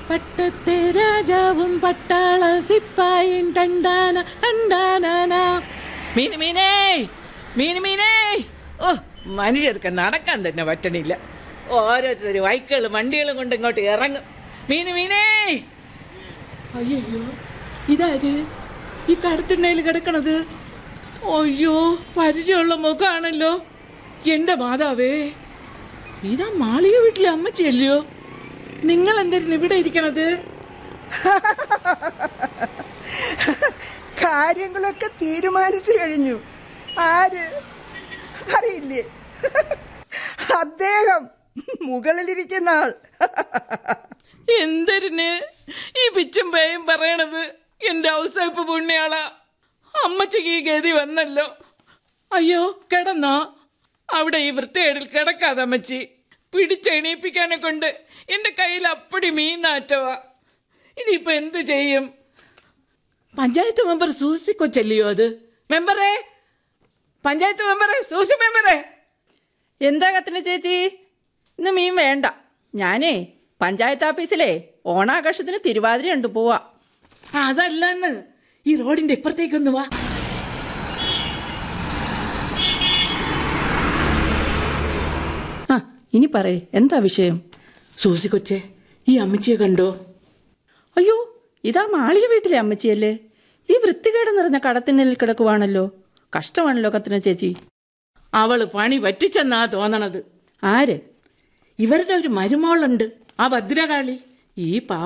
പട്ടത്തെ രാജാവും പട്ടാള സിപ്പായും ടണ്ടാന ടണ്ടാനാന മീന് മീനേ മീന് മീനേ ഓ മനുഷ്യർക്ക് നടക്കാൻ തന്നെ പറ്റണില്ല ഓരോരുത്തർ വൈക്കുകളും വണ്ടികളും കൊണ്ട് ഇങ്ങോട്ട് ഇറങ്ങും മീന് മീനേ അയ്യോ ഇതായത് ഈ കടത്തിണ്ണയിൽ കിടക്കണത് അയ്യോ പരിചയമുള്ള മുഖമാണല്ലോ എന്റെ മാതാവേ ഇതാ മാളിക വീട്ടിലെ അമ്മച്ചിയല്ലയോ നിങ്ങൾ എന്തായിരുന്നു ഇവിടെ ഇരിക്കണത് കാര്യങ്ങളൊക്കെ തീരുമാനിച്ചു കഴിഞ്ഞു ആര് അറിയില്ലേ അദ്ദേഹം മുകളിലിരിക്കുന്ന ആൾ എന്തിന് ഈ പിച്ചും പേയും പറയണത് എന്റെ ഔസേപ്പ് പുണ്യാളാ അമ്മച്ചിക്ക് ഈ ഗതി വന്നല്ലോ അയ്യോ കിടന്നോ അവിടെ ഈ വൃത്തികേടിൽ കിടക്കാതെ അമ്മച്ചി പിടിച്ചെണീപ്പിക്കാനെ കൊണ്ട് എന്റെ കയ്യിൽ അപ്പടി മീൻ നാറ്റവാ ഇനിയിപ്പോ എന്ത് ചെയ്യും പഞ്ചായത്ത് മെമ്പർ സൂസി കൊച്ചല്ലയോ അത് മെമ്പറേ പഞ്ചായത്ത് മെമ്പറേ സൂസി മെമ്പറേ എന്താ കത്തിന് ചേച്ചി ഇന്ന് മീൻ വേണ്ട ഞാനേ പഞ്ചായത്ത് ഓഫീസിലെ ഓണാഘോഷത്തിന് തിരുവാതിര ഉണ്ട് പോവാ അതല്ലെന്ന് ഈ റോഡിന്റെ ഇപ്പുറത്തേക്കൊന്ന് വാ ആ ഇനി പറയേ എന്താ വിഷയം സൂസി കൊച്ചെ ഈ അമ്മച്ചിയെ കണ്ടോ അയ്യോ ഇതാ മാളിക വീട്ടിലെ അമ്മച്ചിയല്ലേ ഈ വൃത്തികേട് നിറഞ്ഞ കടത്തിനിൽ കിടക്കുവാണല്ലോ കഷ്ടമാണല്ലോ കത്തിന് ചേച്ചി അവള് പണി പറ്റിച്ചെന്നാ തോന്നണത് ആര് ഇവരുടെ ഒരു മരുമോളുണ്ട് ആ ഭദ്രകാളി ഈ പാ